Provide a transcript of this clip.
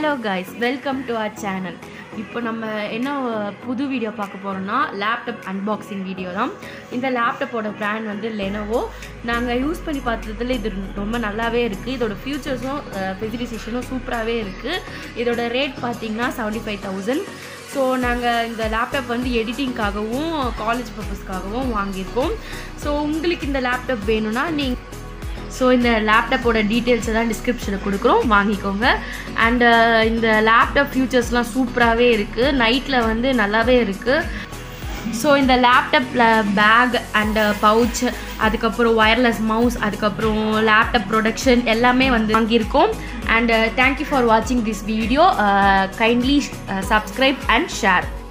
hello guys welcome to our channel இப்போ நம்ம என்ன புது வீடியோ பார்க்க போகிறோம்னா லேப்டாப் அன்பாக்சிங் வீடியோ தான் இந்த லேப்டாப்போட பிராண்ட் வந்து லெனோவோ நாங்கள் யூஸ் பண்ணி பார்த்ததுல இது ரொம்ப நல்லாவே இருக்குது இதோட ஃபியூச்சர்ஸும் ஸ்பெசிஃபிகேஷனும் சூப்பராகவே இருக்குது இதோட ரேட் பார்த்தீங்கன்னா செவன்ட்டி ஃபைவ் தௌசண்ட் ஸோ நாங்கள் இந்த லேப்டாப் வந்து எடிட்டிங்காகவும் காலேஜ் பர்பஸ்க்காகவும் வாங்கியிருக்கோம் ஸோ உங்களுக்கு இந்த லேப்டாப் வேணும்னா நீங்கள் ஸோ இந்த லேப்டாப்போட டீட்டெயில்ஸை தான் டிஸ்கிரிப்ஷனில் கொடுக்குறோம் வாங்கிக்கோங்க அண்டு இந்த லேப்டாப் ஃபியூச்சர்ஸ்லாம் சூப்பராகவே இருக்குது நைட்டில் வந்து நல்லாவே இருக்குது ஸோ இந்த லேப்டாப்பில் பேக் அண்டு பவுச் அதுக்கப்புறம் ஒயர்லெஸ் மவுஸ் அதுக்கப்புறம் லேப்டாப் ப்ரொடக்ஷன் எல்லாமே வந்து வாங்கியிருக்கோம் அண்ட் தேங்க்யூ ஃபார் வாட்சிங் this video kindly subscribe and share